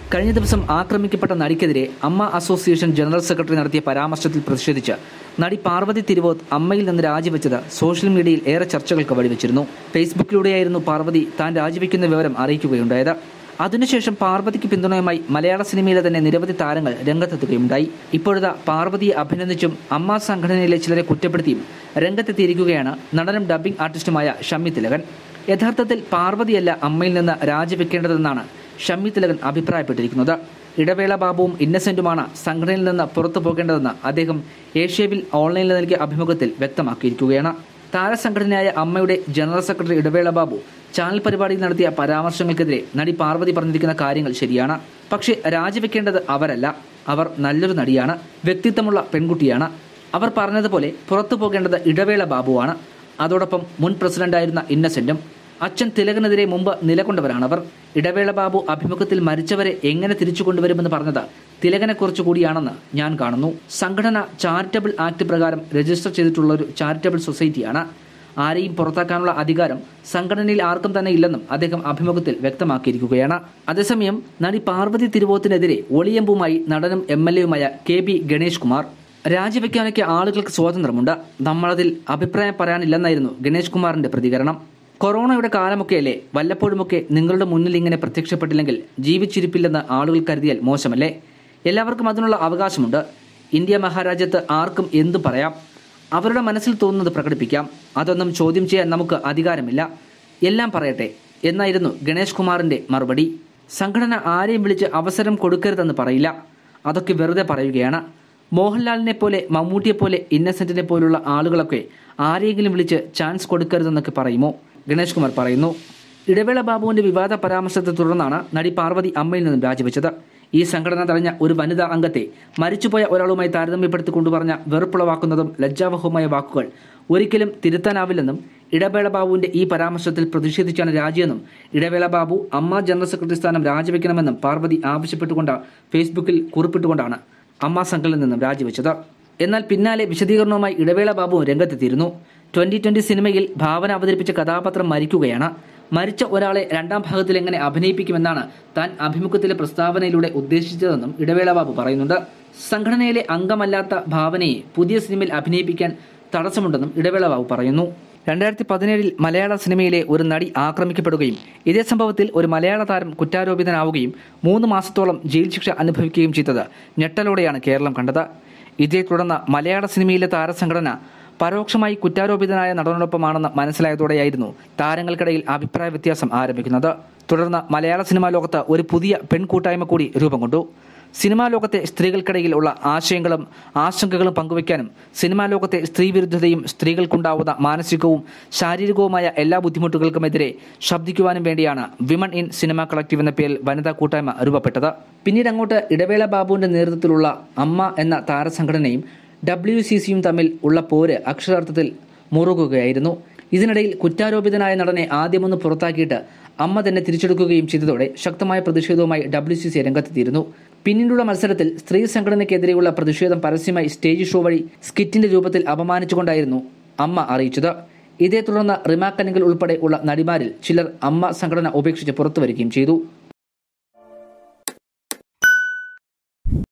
കഴിഞ്ഞ ദിവസം ആക്രമിക്കപ്പെട്ട നടിക്കെതിരെ അമ്മ അസോസിയേഷൻ ജനറൽ സെക്രട്ടറി നടത്തിയ പരാമർശത്തിൽ പ്രതിഷേധിച്ച് നടി പാർവതി തിരുവോത്ത് അമ്മയിൽ നിന്ന് രാജിവെച്ചത് സോഷ്യൽ മീഡിയയിൽ ഏറെ ചർച്ചകൾക്ക് വഴിവെച്ചിരുന്നു ഫേസ്ബുക്കിലൂടെയായിരുന്നു പാർവതി താൻ രാജിവെക്കുന്ന വിവരം അറിയിക്കുകയുണ്ടായത് അതിനുശേഷം പാർവതിക്ക് പിന്തുണയുമായി മലയാള സിനിമയിലെ തന്നെ നിരവധി താരങ്ങൾ രംഗത്തെത്തുകയുണ്ടായി ഇപ്പോഴത്തെ പാർവതിയെ അഭിനന്ദിച്ചും അമ്മ സംഘടനയിലെ ചിലരെ കുറ്റപ്പെടുത്തിയും രംഗത്തെത്തിയിരിക്കുകയാണ് നടനും ഡബ്ബിംഗ് ആർട്ടിസ്റ്റുമായ ഷമ്മി തിലകൻ യഥാർത്ഥത്തിൽ പാർവതിയല്ല അമ്മയിൽ നിന്ന് രാജിവെക്കേണ്ടതെന്നാണ് ഷമ്മി തിലകൻ അഭിപ്രായപ്പെട്ടിരിക്കുന്നത് ഇടവേള ബാബുവും ഇന്നസെന്റുമാണ് സംഘടനയിൽ നിന്ന് പുറത്തു പോകേണ്ടതെന്ന് അദ്ദേഹം ഏഷ്യാവിൽ ഓൺലൈനിൽ നൽകിയ അഭിമുഖത്തിൽ വ്യക്തമാക്കിയിരിക്കുകയാണ് താരസംഘടനയായ അമ്മയുടെ ജനറൽ സെക്രട്ടറി ഇടവേള ബാബു ചാനൽ പരിപാടിയിൽ നടത്തിയ പരാമർശങ്ങൾക്കെതിരെ നടി പാർവതി പറഞ്ഞിരിക്കുന്ന കാര്യങ്ങൾ ശരിയാണ് പക്ഷേ രാജിവെക്കേണ്ടത് അവരല്ല അവർ നല്ലൊരു നടിയാണ് വ്യക്തിത്വമുള്ള പെൺകുട്ടിയാണ് അവർ പറഞ്ഞതുപോലെ പുറത്തു പോകേണ്ടത് ഇടവേള ബാബുവാണ് അതോടൊപ്പം മുൻ പ്രസിഡന്റായിരുന്ന ഇന്നസെന്റും അച്ഛൻ തിലകനെതിരെ മുമ്പ് നിലകൊണ്ടവരാണവർ ഇടവേള ബാബു അഭിമുഖത്തിൽ മരിച്ചവരെ എങ്ങനെ തിരിച്ചു കൊണ്ടുവരുമെന്ന് പറഞ്ഞത് തിലകനെക്കുറിച്ച് കൂടിയാണെന്ന് ഞാൻ കാണുന്നു സംഘടന ചാരിറ്റബിൾ ആക്ട് പ്രകാരം രജിസ്റ്റർ ചെയ്തിട്ടുള്ള ഒരു ചാരിറ്റബിൾ സൊസൈറ്റിയാണ് ആരെയും പുറത്താക്കാനുള്ള അധികാരം സംഘടനയിൽ ആർക്കും തന്നെ ഇല്ലെന്നും അദ്ദേഹം അഭിമുഖത്തിൽ വ്യക്തമാക്കിയിരിക്കുകയാണ് അതേസമയം നടി പാർവതി തിരുവോത്തിനെതിരെ ഒളിയമ്പുമായി നടനും എം എൽ എയുമായ കെ പി ഗണേഷ് കുമാർ രാജിവെക്കാനൊക്കെ ആളുകൾക്ക് സ്വാതന്ത്ര്യമുണ്ട് നമ്മളതിൽ അഭിപ്രായം പറയാനില്ലെന്നായിരുന്നു ഗണേഷ് കുമാറിന്റെ പ്രതികരണം കൊറോണയുടെ കാലമൊക്കെയല്ലേ വല്ലപ്പോഴുമൊക്കെ നിങ്ങളുടെ മുന്നിൽ ഇങ്ങനെ പ്രത്യക്ഷപ്പെട്ടില്ലെങ്കിൽ ജീവിച്ചിരിപ്പില്ലെന്ന് ആളുകൾ കരുതിയാൽ മോശമല്ലേ എല്ലാവർക്കും അതിനുള്ള അവകാശമുണ്ട് ഇന്ത്യ മഹാരാജ്യത്ത് ആർക്കും എന്തും പറയാം അവരുടെ മനസ്സിൽ തോന്നുന്നത് പ്രകടിപ്പിക്കാം അതൊന്നും ചോദ്യം ചെയ്യാൻ നമുക്ക് അധികാരമില്ല എല്ലാം പറയട്ടെ എന്നായിരുന്നു ഗണേഷ് കുമാറിന്റെ മറുപടി സംഘടന ആരെയും വിളിച്ച് അവസരം കൊടുക്കരുതെന്ന് പറയില്ല അതൊക്കെ വെറുതെ പറയുകയാണ് മോഹൻലാലിനെ പോലെ മമ്മൂട്ടിയെ പോലെ ഇന്നസെന്റിനെ പോലുള്ള ആളുകളൊക്കെ ആരെയെങ്കിലും വിളിച്ച് ചാൻസ് കൊടുക്കരുതെന്നൊക്കെ പറയുമോ ഗണേഷ് കുമാർ പറയുന്നു ഇടവേള ബാബുവിന്റെ വിവാദ പരാമർശത്തെ തുടർന്നാണ് നടി പാർവതി അമ്മയിൽ നിന്നും രാജിവെച്ചത് ഈ സംഘടന തടഞ്ഞ ഒരു വനിതാ അംഗത്തെ മരിച്ചുപോയ ഒരാളുമായി താരതമ്യപ്പെടുത്തി കൊണ്ടുപറഞ്ഞ വെറുപ്പുളവാക്കുന്നതും ലജ്ജാവഹവുമായ വാക്കുകൾ ഒരിക്കലും തിരുത്താനാവില്ലെന്നും ഇടവേള ബാബുവിന്റെ ഈ പരാമർശത്തിൽ പ്രതിഷേധിച്ചാണ് രാജിയെന്നും ഇടവേള ബാബു അമ്മ ജനറൽ സെക്രട്ടറി സ്ഥാനം രാജിവെക്കണമെന്നും പാർവതി ആവശ്യപ്പെട്ടുകൊണ്ട് ഫേസ്ബുക്കിൽ കുറിപ്പിട്ടുകൊണ്ടാണ് അമ്മ സംഘടനയിൽ നിന്നും രാജിവെച്ചത് എന്നാൽ പിന്നാലെ വിശദീകരണവുമായി ഇടവേള ബാബു രംഗത്തെത്തിയിരുന്നു ട്വന്റി ട്വന്റി സിനിമയിൽ ഭാവന അവതരിപ്പിച്ച കഥാപാത്രം മരിക്കുകയാണ് മരിച്ച ഒരാളെ രണ്ടാം ഭാഗത്തിൽ എങ്ങനെ അഭിനയിപ്പിക്കുമെന്നാണ് താൻ അഭിമുഖത്തിലെ പ്രസ്താവനയിലൂടെ ഉദ്ദേശിച്ചതെന്നും ഇടവേള ബാബു പറയുന്നുണ്ട് സംഘടനയിലെ അംഗമല്ലാത്ത ഭാവനയെ പുതിയ സിനിമയിൽ അഭിനയിപ്പിക്കാൻ തടസ്സമുണ്ടെന്നും ഇടവേള ബാബു പറയുന്നു രണ്ടായിരത്തി പതിനേഴിൽ മലയാള സിനിമയിലെ ഒരു നടി ആക്രമിക്കപ്പെടുകയും ഇതേ സംഭവത്തിൽ ഒരു മലയാള താരം കുറ്റാരോപിതനാവുകയും മൂന്ന് മാസത്തോളം ജയിൽ ശിക്ഷ അനുഭവിക്കുകയും ചെയ്തത് ഞെട്ടലോടെയാണ് കേരളം കണ്ടത് ഇതേ തുടർന്ന് മലയാള സിനിമയിലെ താരസംഘടന പരോക്ഷമായി കുറ്റാരോപിതനായ നടനോടൊപ്പമാണെന്ന് മനസ്സിലായതോടെയായിരുന്നു താരങ്ങൾക്കിടയിൽ അഭിപ്രായ വ്യത്യാസം ആരംഭിക്കുന്നത് തുടർന്ന് മലയാള സിനിമാ ലോകത്ത് ഒരു പുതിയ പെൺകൂട്ടായ്മ കൂടി രൂപം കൊണ്ടു സിനിമാ ലോകത്തെ സ്ത്രീകൾക്കിടയിൽ ഉള്ള ആശയങ്ങളും ആശങ്കകളും പങ്കുവയ്ക്കാനും സിനിമാ ലോകത്തെ സ്ത്രീവിരുദ്ധതയും സ്ത്രീകൾക്കുണ്ടാവുന്ന മാനസികവും ശാരീരികവുമായ എല്ലാ ബുദ്ധിമുട്ടുകൾക്കുമെതിരെ ശബ്ദിക്കുവാനും വേണ്ടിയാണ് വിമൺ ഇൻ സിനിമ കളക്റ്റീവ് എന്ന പേരിൽ വനിതാ കൂട്ടായ്മ രൂപപ്പെട്ടത് പിന്നീട് അങ്ങോട്ട് ഇടവേള ബാബുവിന്റെ നേതൃത്വത്തിലുള്ള അമ്മ എന്ന താരസംഘടനയും ഡബ്ല്യു സി സിയും തമ്മിൽ ഉള്ള പോര് അക്ഷരാർത്ഥത്തിൽ മുറുകുകയായിരുന്നു ഇതിനിടയിൽ കുറ്റാരോപിതനായ നടനെ ആദ്യമൊന്ന് പുറത്താക്കിയിട്ട് അമ്മ തന്നെ തിരിച്ചെടുക്കുകയും ചെയ്തതോടെ ശക്തമായ പ്രതിഷേധവുമായി ഡബ്ല്യു സി സി രംഗത്തെത്തിയിരുന്നു പിന്നീടുള്ള മത്സരത്തിൽ സ്ത്രീ സംഘടനയ്ക്കെതിരെയുള്ള പ്രതിഷേധം പരസ്യമായി സ്റ്റേജ് ഷോ വഴി സ്കിറ്റിന്റെ രൂപത്തിൽ അപമാനിച്ചുകൊണ്ടായിരുന്നു അമ്മ അറിയിച്ചത് ഇതേ തുടർന്ന് റിമാ കനികൾ ഉൾപ്പെടെ ഉള്ള നടിമാരിൽ ചിലർ അമ്മ സംഘടന ഉപേക്ഷിച്ച് പുറത്തുവരികയും ചെയ്തു